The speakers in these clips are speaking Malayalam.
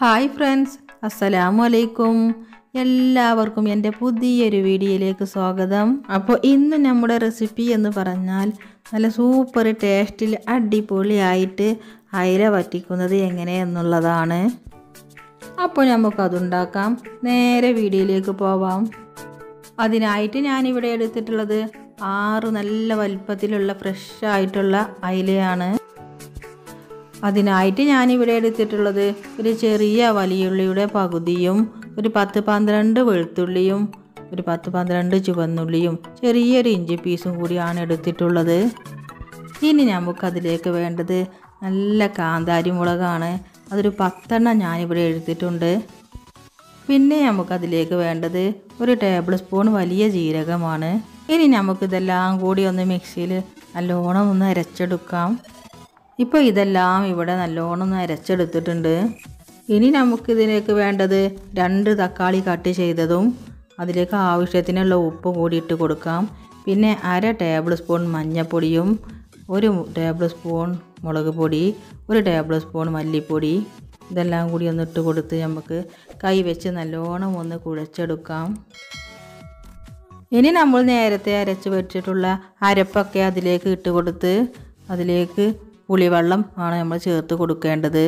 ഹായ് ഫ്രണ്ട്സ് അസ്സലാമു അലൈക്കും എല്ലാവർക്കും എൻ്റെ പുതിയൊരു വീഡിയോയിലേക്ക് സ്വാഗതം അപ്പോൾ ഇന്ന് നമ്മുടെ റെസിപ്പി എന്ന് പറഞ്ഞാൽ നല്ല സൂപ്പർ ടേസ്റ്റിൽ അടിപൊളിയായിട്ട് അയില വറ്റിക്കുന്നത് എങ്ങനെയെന്നുള്ളതാണ് അപ്പോൾ നമുക്കതുണ്ടാക്കാം നേരെ വീഡിയോയിലേക്ക് പോവാം അതിനായിട്ട് ഞാനിവിടെ എടുത്തിട്ടുള്ളത് ആറ് നല്ല വലിപ്പത്തിലുള്ള ഫ്രഷ് ആയിട്ടുള്ള അയിലയാണ് അതിനായിട്ട് ഞാനിവിടെ എടുത്തിട്ടുള്ളത് ഒരു ചെറിയ വലിയുള്ളിയുടെ പകുതിയും ഒരു പത്ത് പന്ത്രണ്ട് വെളുത്തുള്ളിയും ഒരു പത്ത് പന്ത്രണ്ട് ചുവന്നുള്ളിയും ചെറിയൊരു ഇഞ്ചി പീസും കൂടിയാണ് എടുത്തിട്ടുള്ളത് ഇനി നമുക്കതിലേക്ക് വേണ്ടത് നല്ല കാന്താരി മുളകാണ് അതൊരു പത്തെണ്ണം ഞാനിവിടെ എടുത്തിട്ടുണ്ട് പിന്നെ നമുക്കതിലേക്ക് വേണ്ടത് ഒരു ടേബിൾ സ്പൂൺ വലിയ ജീരകമാണ് ഇനി നമുക്കിതെല്ലാം കൂടി ഒന്ന് മിക്സിയിൽ നല്ലോണം ഒന്ന് അരച്ചെടുക്കാം ഇപ്പോൾ ഇതെല്ലാം ഇവിടെ നല്ലോണം ഒന്ന് അരച്ചെടുത്തിട്ടുണ്ട് ഇനി നമുക്കിതിലേക്ക് വേണ്ടത് രണ്ട് തക്കാളി കട്ട് ചെയ്തതും അതിലേക്ക് ആവശ്യത്തിനുള്ള ഉപ്പ് കൂടി ഇട്ട് കൊടുക്കാം പിന്നെ അര ടേബിൾ സ്പൂൺ മഞ്ഞൾപ്പൊടിയും ഒരു ടേബിൾ സ്പൂൺ മുളക് പൊടി ഒരു ടേബിൾ സ്പൂൺ മല്ലിപ്പൊടി ഇതെല്ലാം കൂടി ഒന്ന് ഇട്ട് കൊടുത്ത് നമുക്ക് കൈ വെച്ച് നല്ലോണം ഒന്ന് കുഴച്ചെടുക്കാം ഇനി നമ്മൾ നേരത്തെ അരച്ച് വെച്ചിട്ടുള്ള അരപ്പൊക്കെ അതിലേക്ക് ഇട്ട് കൊടുത്ത് അതിലേക്ക് പുളിവെള്ളം ആണ് നമ്മൾ ചേർത്ത് കൊടുക്കേണ്ടത്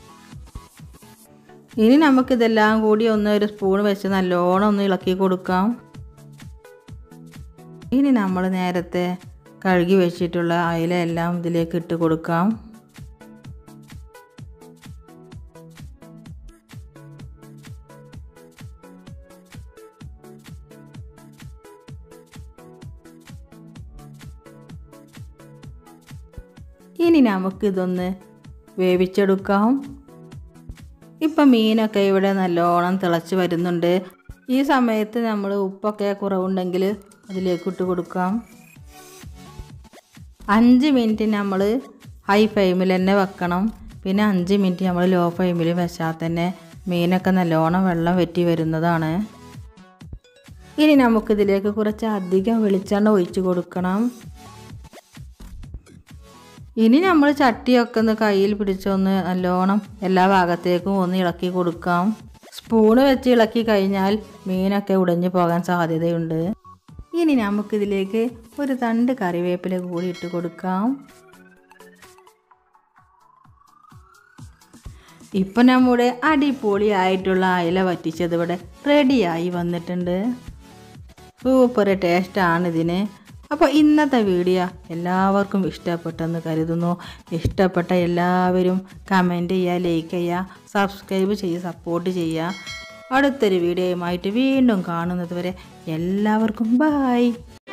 ഇനി നമുക്കിതെല്ലാം കൂടി ഒന്ന് ഒരു സ്പൂൺ വെച്ച് നല്ലോണം ഒന്ന് ഇളക്കി കൊടുക്കാം ഇനി നമ്മൾ നേരത്തെ കഴുകി വെച്ചിട്ടുള്ള അയില എല്ലാം ഇതിലേക്ക് ഇട്ട് കൊടുക്കാം ഇനി നമുക്കിതൊന്ന് വേവിച്ചെടുക്കാം ഇപ്പം മീനൊക്കെ ഇവിടെ നല്ലോണം തിളച്ച് വരുന്നുണ്ട് ഈ സമയത്ത് നമ്മൾ ഉപ്പൊക്കെ കുറവുണ്ടെങ്കിൽ അതിലേക്ക് ഇട്ട് കൊടുക്കാം അഞ്ച് മിനിറ്റ് നമ്മൾ ഹൈ ഫ്ലെയിമിൽ തന്നെ വെക്കണം പിന്നെ അഞ്ച് മിനിറ്റ് നമ്മൾ ലോ ഫ്ലെയിമിൽ വെച്ചാൽ തന്നെ മീനൊക്കെ നല്ലോണം വെള്ളം വറ്റി വരുന്നതാണ് ഇനി നമുക്കിതിലേക്ക് കുറച്ച് അധികം വെളിച്ചെണ്ണ ഒഴിച്ച് കൊടുക്കണം ഇനി നമ്മൾ ചട്ടിയൊക്കെ ഒന്ന് കയ്യിൽ പിടിച്ചൊന്ന് നല്ലോണം എല്ലാ ഭാഗത്തേക്കും ഒന്ന് ഇളക്കി കൊടുക്കാം സ്പൂണ് വെച്ച് ഇളക്കി കഴിഞ്ഞാൽ മീനൊക്കെ ഉടഞ്ഞു പോകാൻ സാധ്യതയുണ്ട് ഇനി നമുക്കിതിലേക്ക് ഒരു തണ്ട് കറിവേപ്പില കൂടി ഇട്ട് കൊടുക്കാം ഇപ്പം നമ്മുടെ അടിപൊളിയായിട്ടുള്ള അയില വറ്റിച്ചത് ഇവിടെ റെഡിയായി വന്നിട്ടുണ്ട് സൂപ്പർ ടേസ്റ്റാണ് ഇതിന് അപ്പോൾ ഇന്നത്തെ വീഡിയോ എല്ലാവർക്കും ഇഷ്ടപ്പെട്ടെന്ന് കരുതുന്നു ഇഷ്ടപ്പെട്ട എല്ലാവരും കമൻറ്റ് ചെയ്യുക ലൈക്ക് ചെയ്യുക സബ്സ്ക്രൈബ് ചെയ്യുക സപ്പോർട്ട് ചെയ്യുക അടുത്തൊരു വീഡിയോയുമായിട്ട് വീണ്ടും കാണുന്നത് വരെ എല്ലാവർക്കും ബായ്